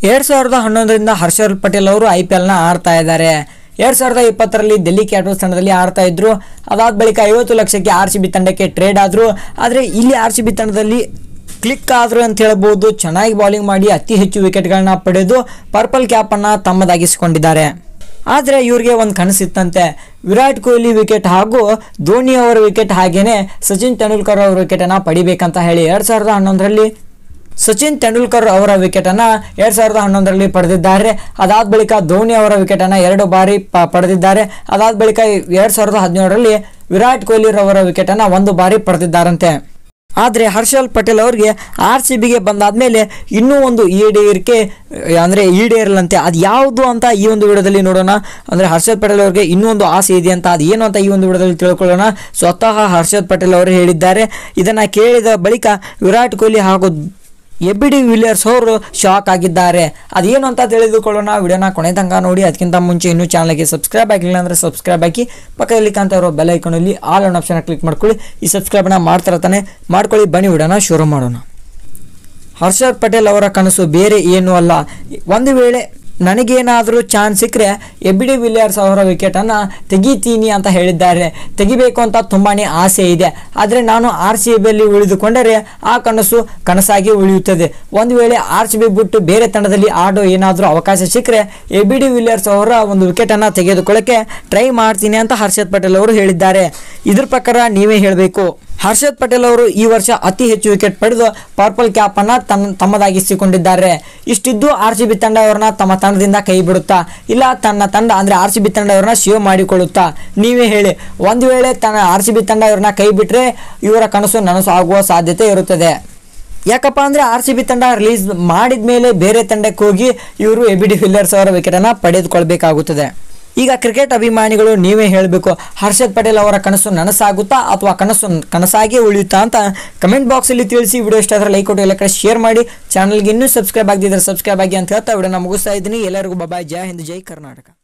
ಎರಡ್ ಸಾವಿರದ ಹನ್ನೊಂದರಿಂದ ಹರ್ಷಲ್ ಪಟೇಲ್ ಅವರು ಐ ಪಿ ಎಲ್ನ ಆಡ್ತಾ ಇದ್ದಾರೆ ಎರಡ್ ಸಾವಿರದ ಇಪ್ಪತ್ತರಲ್ಲಿ ಡೆಲ್ಲಿ ಕ್ಯಾಪಿಟಲ್ಸ್ ತಂಡದಲ್ಲಿ ಆಡ್ತಾ ಇದ್ರು ಅದಾದ ಬಳಿಕ ಐವತ್ತು ಲಕ್ಷಕ್ಕೆ ಆರ್ ಸಿ ಬಿ ತಂಡಕ್ಕೆ ಟ್ರೇಡ್ ಆದ್ರು ಆದರೆ ಇಲ್ಲಿ ಆರ್ ಸಿ ಬಿ ತಂಡದಲ್ಲಿ ಕ್ಲಿಕ್ ಆದ್ರು ಅಂತ ಹೇಳ್ಬೋದು ಚೆನ್ನಾಗಿ ಬೌಲಿಂಗ್ ಮಾಡಿ ಅತಿ ಹೆಚ್ಚು ವಿಕೆಟ್ಗಳನ್ನ ಪಡೆದು ಪರ್ಪಲ್ ಕ್ಯಾಪನ್ನು ತಮ್ಮದಾಗಿಸಿಕೊಂಡಿದ್ದಾರೆ ಆದರೆ ಇವ್ರಿಗೆ ಒಂದು ಕನಸಿತ್ತಂತೆ ವಿರಾಟ್ ಕೊಹ್ಲಿ ವಿಕೆಟ್ ಹಾಗೂ ಧೋನಿ ಅವರ ವಿಕೆಟ್ ಹಾಗೇನೆ ಸಚಿನ್ ತೆಂಡೂಲ್ಕರ್ ಅವರ ವಿಕೆಟನ್ನು ಪಡಿಬೇಕಂತ ಹೇಳಿ ಎರಡು ಸಾವಿರದ ಹನ್ನೊಂದರಲ್ಲಿ ಸಚಿನ್ ತೆಂಡೂಲ್ಕರ್ ಅವರ ವಿಕೆಟನ್ನು ಎರಡು ಸಾವಿರದ ಹನ್ನೊಂದರಲ್ಲಿ ಪಡೆದಿದ್ದಾರೆ ಅದಾದ ಬಳಿಕ ಧೋನಿ ಅವರ ವಿಕೆಟನ್ನು ಎರಡು ಬಾರಿ ಪ ಪಡೆದಿದ್ದಾರೆ ಅದಾದ ಬಳಿಕ ಎರಡು ಸಾವಿರದ ಹದಿನೇಳರಲ್ಲಿ ವಿರಾಟ್ ಕೊಹ್ಲಿ ರವರ ವಿಕೆಟನ್ನು ಒಂದು ಬಾರಿ ಪಡೆದಿದ್ದಾರಂತೆ ಆದರೆ ಹರ್ಷಲ್ ಪಟೇಲ್ ಅವರಿಗೆ ಆರ್ ಸಿ ಬಿಗೆ ಬಂದಾದ್ಮೇಲೆ ಇನ್ನೂ ಒಂದು ಈಡೇರಿಕೆ ಅಂದರೆ ಈಡೇರಲಂತೆ ಅದು ಯಾವುದು ಅಂತ ಈ ಒಂದು ವಿಡಿಯೋದಲ್ಲಿ ನೋಡೋಣ ಅಂದರೆ ಹರ್ಷದ್ ಪಟೇಲ್ ಅವರಿಗೆ ಇನ್ನೂ ಒಂದು ಆಸೆ ಇದೆ ಅಂತ ಅದು ಏನು ಅಂತ ಈ ಒಂದು ವಿಡಿಯೋದಲ್ಲಿ ತಿಳ್ಕೊಳ್ಳೋಣ ಸ್ವತಃ ಹರ್ಷದ್ ಪಟೇಲ್ ಅವರು ಹೇಳಿದ್ದಾರೆ ಇದನ್ನು ಕೇಳಿದ ಬಳಿಕ ವಿರಾಟ್ ಕೊಹ್ಲಿ ಹಾಗೂ ಎಬಿ ಡಿ ವಿಲಿಯರ್ಸ್ ಅವರು ಶಾಕ್ ಆಗಿದ್ದಾರೆ ಅದೇನು ಅಂತ ತಿಳಿದುಕೊಳ್ಳೋಣ ವಿಡಿಯೋನ ಕೊನೆ ತನಕ ನೋಡಿ ಅದಕ್ಕಿಂತ ಮುಂಚೆ ಇನ್ನೂ ಚಾನಲ್ಗೆ ಸಬ್ಸ್ಕ್ರೈಬ್ ಆಗಿಲ್ಲ ಅಂದರೆ ಸಬ್ಸ್ಕ್ರೈಬ್ ಆಗಿ ಪಕ್ಕದಲ್ಲಿ ಕಾಣ್ತಾ ಇರೋ ಬೆಲ್ ಐಕನಲ್ಲಿ ಆಲ್ ಆನ್ ಆಪ್ಷನ್ ಕ್ಲಿಕ್ ಮಾಡ್ಕೊಳ್ಳಿ ಈ ಸಬ್ಸ್ಕ್ರೈಬ್ನ ಮಾಡ್ತಾರ ತಾನೆ ಮಾಡ್ಕೊಳ್ಳಿ ಬನ್ನಿ ವಿಡಿಯೋನ ಶುರು ಮಾಡೋಣ ಹರ್ಷದ್ ಪಟೇಲ್ ಅವರ ಕನಸು ಬೇರೆ ಏನೂ ಅಲ್ಲ ಒಂದು ವೇಳೆ ನನಗೇನಾದರೂ ಚಾನ್ಸ್ ಸಿಕ್ಕರೆ ಎಬಿ ಡಿ ವಿಲಿಯರ್ಸ್ ಅವರ ವಿಕೆಟನ್ನು ತೆಗಿತೀನಿ ಅಂತ ಹೇಳಿದ್ದಾರೆ ತೆಗಿಬೇಕು ಅಂತ ತುಂಬಾ ಆಸೆ ಇದೆ ಆದರೆ ನಾನು ಆರ್ ಸಿ ಬಿಯಲ್ಲಿ ಉಳಿದುಕೊಂಡರೆ ಆ ಕನಸು ಕನಸಾಗಿ ಉಳಿಯುತ್ತದೆ ಒಂದು ವೇಳೆ ಆರ್ ಸಿ ಬಿ ಬಿಟ್ಟು ಬೇರೆ ತಂಡದಲ್ಲಿ ಆಡೋ ಏನಾದರೂ ಅವಕಾಶ ಸಿಕ್ಕರೆ ಎ ಬಿ ಡಿ ವಿಲಿಯರ್ಸ್ ಅವರ ಒಂದು ವಿಕೆಟನ್ನು ತೆಗೆದುಕೊಳ್ಳಕ್ಕೆ ಟ್ರೈ ಮಾಡ್ತೀನಿ ಅಂತ ಹರ್ಷದ್ ಪಟೇಲ್ ಅವರು ಹೇಳಿದ್ದಾರೆ ಇದ್ರ ಪ್ರಕಾರ ನೀವೇ ಹೇಳಬೇಕು ಹರ್ಷದ್ ಪಟೇಲ್ ಅವರು ಈ ವರ್ಷ ಅತಿ ಹೆಚ್ಚು ವಿಕೆಟ್ ಪಡೆದು ಪರ್ಪಲ್ ಕ್ಯಾಪ್ ಅನ್ನ ತನ್ನ ತಮ್ಮದಾಗಿಸಿಕೊಂಡಿದ್ದಾರೆ ಇಷ್ಟಿದ್ದು ಆರ್ ಸಿ ಬಿ ತಂಡ ಅವರನ್ನ ತಮ್ಮ ತಂಡದಿಂದ ಕೈ ಬಿಡುತ್ತಾ ಇಲ್ಲ ತನ್ನ ತಂಡ ಅಂದ್ರೆ ಆರ್ ಸಿ ಬಿ ತಂಡ ಅವರನ್ನ ಸೇವ್ ಮಾಡಿಕೊಳ್ಳುತ್ತಾ ನೀವೇ ಹೇಳಿ ಒಂದು ವೇಳೆ ತನ್ನ ಆರ್ ಸಿ ಬಿ ತಂಡ ಇವರನ್ನ ಕೈ ಬಿಟ್ರೆ ಇವರ ಕನಸು ನನಸು ಆಗುವ ಸಾಧ್ಯತೆ ಇರುತ್ತದೆ ಯಾಕಪ್ಪ ಅಂದ್ರೆ ಆರ್ ಸಿ ಬಿ ತಂಡ ರಿಲೀಸ್ ಮಾಡಿದ ಮೇಲೆ ಬೇರೆ ತಂಡಕ್ಕೆ ಹೋಗಿ ಇವರು ಎ ಬಿ ಡಿ ವಿಲಿಯರ್ಸ್ ಅವರ ವಿಕೆಟನ್ನು ಪಡೆದುಕೊಳ್ಬೇಕಾಗುತ್ತದೆ ಈಗ ಕ್ರಿಕೆಟ್ ಅಭಿಮಾನಿಗಳು ನೀವೇ ಹೇಳಬೇಕು ಹರ್ಷದ್ ಪಟೇಲ್ ಅವರ ಕನಸು ನನಸಾಗುತ್ತಾ ಅಥವಾ ಕನಸು ಕನಸಾಗಿ ಉಳಿಯುತ್ತಾ ಅಂತ ಕಮೆಂಟ್ ಬಾಕ್ಸಲ್ಲಿ ತಿಳಿಸಿ ವಿಡಿಯೋ ಇಷ್ಟ ಆದರೆ ಲೈಕ್ ಕೊಟ್ಟು ಎಲ್ಲ ಕಡೆ ಶೇರ್ ಮಾಡಿ ಚಾನಲ್ಗೆ ಇನ್ನೂ ಸಬ್ಸ್ಕ್ರೈಬ್ ಆಗದಿದ್ರೆ ಸಬ್ಸ್ಕ್ರೈಬ್ ಆಗಿ ಅಂತ ಹೇಳ್ತಾ ವಿಡಿಯೋನ ಮುಗಿಸ್ತಾ ಇದ್ದೀನಿ ಎಲ್ಲರಿಗೂ ಬಾಯ್ ಜೈ ಹಿಂದ್ ಜೈ ಕರ್ನಾಟಕ